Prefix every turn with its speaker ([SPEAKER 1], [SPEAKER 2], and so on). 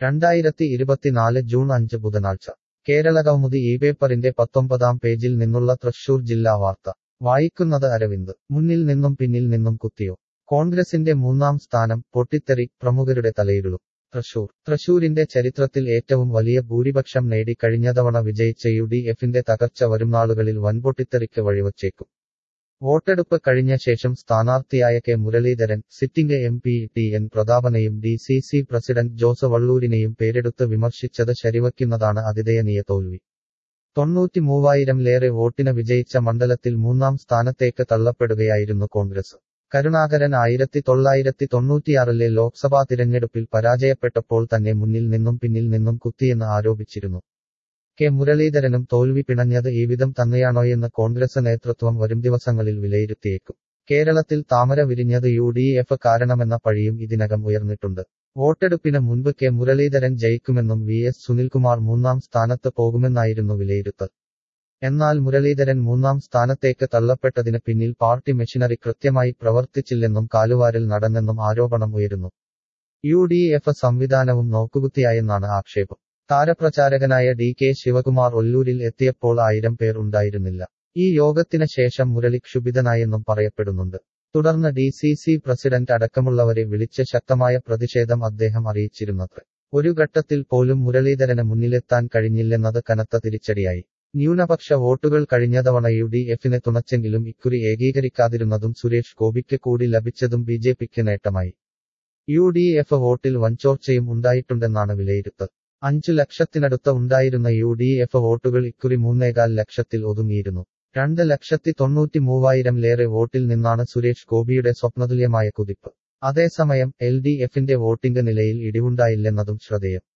[SPEAKER 1] രണ്ടായിരത്തി ഇരുപത്തിനാല് ജൂൺ അഞ്ച് ബുധനാഴ്ച കേരളകൗമുദി ഈ പേപ്പറിന്റെ പത്തൊമ്പതാം പേജിൽ നിന്നുള്ള തൃശൂർ ജില്ലാ വാർത്ത വായിക്കുന്നത് അരവിന്ദ് മുന്നിൽ നിന്നും പിന്നിൽ നിന്നും കുത്തിയോ കോൺഗ്രസിന്റെ മൂന്നാം സ്ഥാനം പൊട്ടിത്തെറി പ്രമുഖരുടെ തലയിലുളും തൃശൂർ തൃശൂരിന്റെ ചരിത്രത്തിൽ ഏറ്റവും വലിയ ഭൂരിപക്ഷം നേടി കഴിഞ്ഞതവണ വിജയിച്ച യു ഡി എഫിന്റെ തകർച്ച വരുംനാളുകളിൽ വൻപൊട്ടിത്തെറിക്ക് വഴിവച്ചേക്കും വോട്ടെടുപ്പ് കഴിഞ്ഞ ശേഷം സ്ഥാനാർത്ഥിയായ K Muraleedharan sitting M P T N പ്രതാപനെയും D C C president Jose വള്ളൂരിനെയും പേരെടുത്ത് വിമർശിച്ചത് ശരിവയ്ക്കുന്നതാണ് അതിദയനീയ തോൽവി തൊണ്ണൂറ്റി മൂവായിരംലേറെ വോട്ടിന് വിജയിച്ച മണ്ഡലത്തിൽ മൂന്നാം സ്ഥാനത്തേക്ക് തള്ളപ്പെടുകയായിരുന്നു കോൺഗ്രസ് കരുണാകരൻ ആയിരത്തി തൊള്ളായിരത്തി തൊണ്ണൂറ്റിയാറിലെ ലോക്സഭാ തിരഞ്ഞെടുപ്പിൽ പരാജയപ്പെട്ടപ്പോൾ തന്നെ മുന്നിൽ നിന്നും പിന്നിൽ നിന്നും കുത്തിയെന്ന് ആരോപിച്ചിരുന്നു കെ മുരളീധരനും തോൽവി പിണഞ്ഞത് ഈ വിധം തന്നെയാണോയെന്ന് കോൺഗ്രസ് നേതൃത്വം വരും ദിവസങ്ങളിൽ വിലയിരുത്തിയേക്കും കേരളത്തിൽ താമര വിരിഞ്ഞത് യു ഡി എഫ് കാരണമെന്ന പഴിയും ഇതിനകം ഉയർന്നിട്ടുണ്ട് വോട്ടെടുപ്പിന് മുൻപ് കെ മുരളീധരൻ ജയിക്കുമെന്നും വി എസ് സുനിൽകുമാർ മൂന്നാം സ്ഥാനത്ത് പോകുമെന്നായിരുന്നു വിലയിരുത്തൽ എന്നാൽ മുരളീധരൻ മൂന്നാം സ്ഥാനത്തേക്ക് തള്ളപ്പെട്ടതിന് പിന്നിൽ പാർട്ടി മെഷീനറി കൃത്യമായി പ്രവർത്തിച്ചില്ലെന്നും കാലുവാരിൽ നടന്നെന്നും ആരോപണം ഉയരുന്നു യു ഡി എഫ് സംവിധാനവും നോക്കുകുത്തിയായെന്നാണ് ആക്ഷേപം താരപ്രചാരകനായ ഡി കെ ശിവകുമാർ ഒല്ലൂരിൽ എത്തിയപ്പോൾ ആയിരം പേർ ഉണ്ടായിരുന്നില്ല ഈ യോഗത്തിന് ശേഷം മുരളി ക്ഷുഭിതനായെന്നും പറയപ്പെടുന്നുണ്ട് തുടർന്ന് ഡി സി സി പ്രസിഡന്റ് അടക്കമുള്ളവരെ വിളിച്ച് ശക്തമായ പ്രതിഷേധം അദ്ദേഹം അറിയിച്ചിരുന്നത്രേ ഒരു ഘട്ടത്തിൽ പോലും മുരളീധരന് മുന്നിലെത്താൻ കഴിഞ്ഞില്ലെന്നത് കനത്ത തിരിച്ചടിയായി ന്യൂനപക്ഷ വോട്ടുകൾ കഴിഞ്ഞ തവണ യു ഡി എഫിനെ തുണച്ചെങ്കിലും ഇക്കുറി ഏകീകരിക്കാതിരുന്നതും സുരേഷ് ഗോപിക്ക് കൂടി ലഭിച്ചതും ബി ജെ പിക്ക് നേട്ടമായി യു ഡി എഫ് വോട്ടിൽ വൻചോർച്ചയും ഉണ്ടായിട്ടുണ്ടെന്നാണ് വിലയിരുത്തൽ അഞ്ചു ലക്ഷത്തിനടുത്ത് ഉണ്ടായിരുന്ന യു ഡി എഫ് വോട്ടുകൾ ഇക്കുറി മൂന്നേകാൽ ലക്ഷത്തിൽ ഒതുങ്ങിയിരുന്നു രണ്ട് ലക്ഷത്തി തൊണ്ണൂറ്റി മൂവായിരംലേറെ വോട്ടിൽ നിന്നാണ് സുരേഷ് ഗോപിയുടെ സ്വപ്നതുല്യമായ കുതിപ്പ് അതേസമയം എൽ ഡി എഫിന്റെ വോട്ടിംഗ് നിലയിൽ ഇടിവുണ്ടായില്ലെന്നതും ശ്രദ്ധേയം